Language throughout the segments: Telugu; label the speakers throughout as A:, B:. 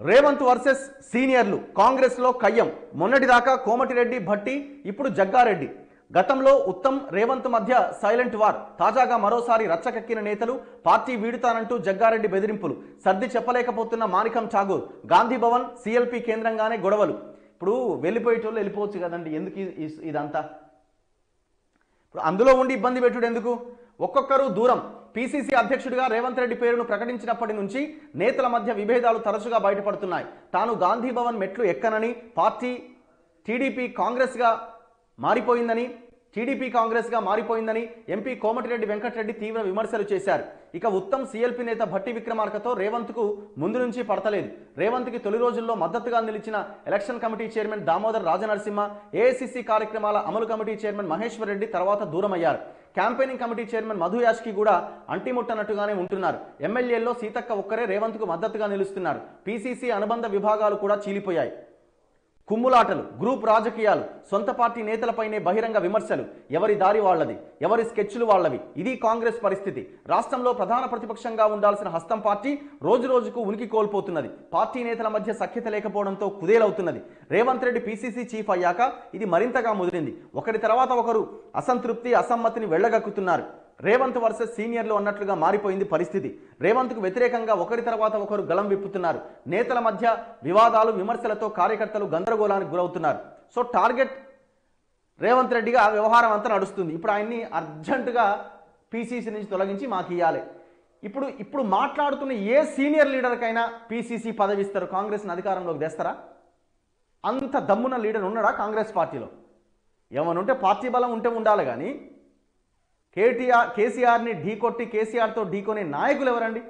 A: రేవంత్ వర్సెస్ సీనియర్లు కాంగ్రెస్లో కయ్యం మొన్నటిదాకా కోమటిరెడ్డి భట్టి ఇప్పుడు జగ్గారెడ్డి గతంలో ఉత్తమ్ రేవంత్ మధ్య సైలెంట్ వార్ తాజాగా మరోసారి రచ్చకెక్కిన నేతలు పార్టీ వీడుతానంటూ జగ్గారెడ్డి బెదిరింపులు సర్ది చెప్పలేకపోతున్న మాణికం ఠాగూర్ గాంధీ భవన్ సిఎల్పి కేంద్రంగానే గొడవలు ఇప్పుడు వెళ్ళిపోయేటోళ్ళు వెళ్ళిపోవచ్చు కదండి ఎందుకు ఇ- ఇ- ఇదంతా ఇప్పుడు అందులో ఉండి ఇబ్బంది పెట్టుడు ఎందుకు ఒక్కొక్కరు దూరం పిసిసి అధ్యక్షుడిగా రేవంత్ రెడ్డి పేరును ప్రకటించినప్పటి నుంచి నేతల మధ్య విభేదాలు తరచుగా బయటపడుతున్నాయి తాను గాంధీ భవన్ మెట్లు ఎక్కనని పార్టీ టీడీపీ కాంగ్రెస్గా మారిపోయిందని టీడీపీ కాంగ్రెస్గా మారిపోయిందని ఎంపీ కోమటిరెడ్డి వెంకటరెడ్డి తీవ్ర విమర్శలు చేశారు ఇక ఉత్తమ్ సీఎల్పీ నేత భట్టి విక్రమార్కతో రేవంత్కు ముందు నుంచి పడతలేదు రేవంత్కి తొలి రోజుల్లో మద్దతుగా నిలిచిన election committee chairman Damodar Rajanarasimha AICC కార్యక్రమాల అమలు కమిటీ చైర్మన్ మహేశ్వర్ రెడ్డి తర్వాత దూరమయ్యారు campaigning committee chairman Madhu Yashki కూడా అంటిముట్టనట్టుగానే ఉంటున్నారు ఎమ్మెల్యేల్లో సీతక్క ఒక్కరే రేవంత్కు మద్దతుగా నిలుస్తున్నారు పీసీసీ అనుబంధ విభాగాలు కూడా చీలిపోయాయి కుమ్ములాటలు గ్రూప్ రాజకీయాలు సొంత పార్టీ నేతలపైనే బహిరంగ విమర్శలు ఎవరి దారి వాళ్ళది ఎవరి స్కెచ్లు వాళ్ళవి ఇది కాంగ్రెస్ పరిస్థితి రాష్ట్రంలో ప్రధాన ప్రతిపక్షంగా ఉండాల్సిన హస్తం పార్టీ రోజు రోజుకు ఉనికి కోల్పోతున్నది పార్టీ నేతల మధ్య సఖ్యత లేకపోవడంతో కుదేలవుతున్నది రేవంత్ రెడ్డి పీసీసీ చీఫ్ అయ్యాక ఇది మరింతగా ముదిరింది ఒకరి తర్వాత ఒకరు అసంతృప్తి అసమ్మతిని వెళ్ళగక్కుతున్నారు రేవంత్ వర్సెస్ సీనియర్లు అన్నట్లుగా మారిపోయింది పరిస్థితి రేవంత్కు వ్యతిరేకంగా ఒకరి తర్వాత ఒకరు గలం విప్పుతున్నారు నేతల మధ్య వివాదాలు విమర్శలతో కార్యకర్తలు గందరగోళానికి గురవుతున్నారు సో టార్గెట్ రేవంత్ రెడ్డిగా ఆ వ్యవహారం అంతా నడుస్తుంది ఇప్పుడు ఆయన్ని అర్జెంటుగా పీసీసీ నుంచి తొలగించి మాకు ఇవ్వాలి ఇప్పుడు ఇప్పుడు మాట్లాడుతున్న ఏ సీనియర్ లీడర్కైనా పీసీసీ పదవి ఇస్తారు కాంగ్రెస్ని అధికారంలోకి తెస్తారా అంత దమ్మున లీడర్ ఉన్నాడా కాంగ్రెస్ పార్టీలో ఏమనుంటే పార్టీ బలం ఉంటే ఉండాలి కానీ కేటీఆర్ కేసీఆర్ని ఢీకొట్టి కేసీఆర్తో ఢీకొనే నాయకులు ఎవరండి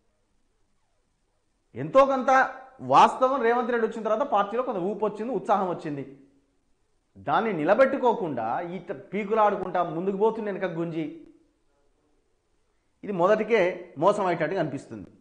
A: ఎంతో కొంత వాస్తవం రేవంత్ రెడ్డి వచ్చిన తర్వాత పార్టీలో కొంత ఊపు వచ్చింది ఉత్సాహం వచ్చింది దాన్ని నిలబెట్టుకోకుండా ఈ ట- పీకులాడుకుంటా ముందుకు పోతుంది వెనక గుంజి ఇది మొదటికే మోసం అయ్యేటట్టుగా అనిపిస్తుంది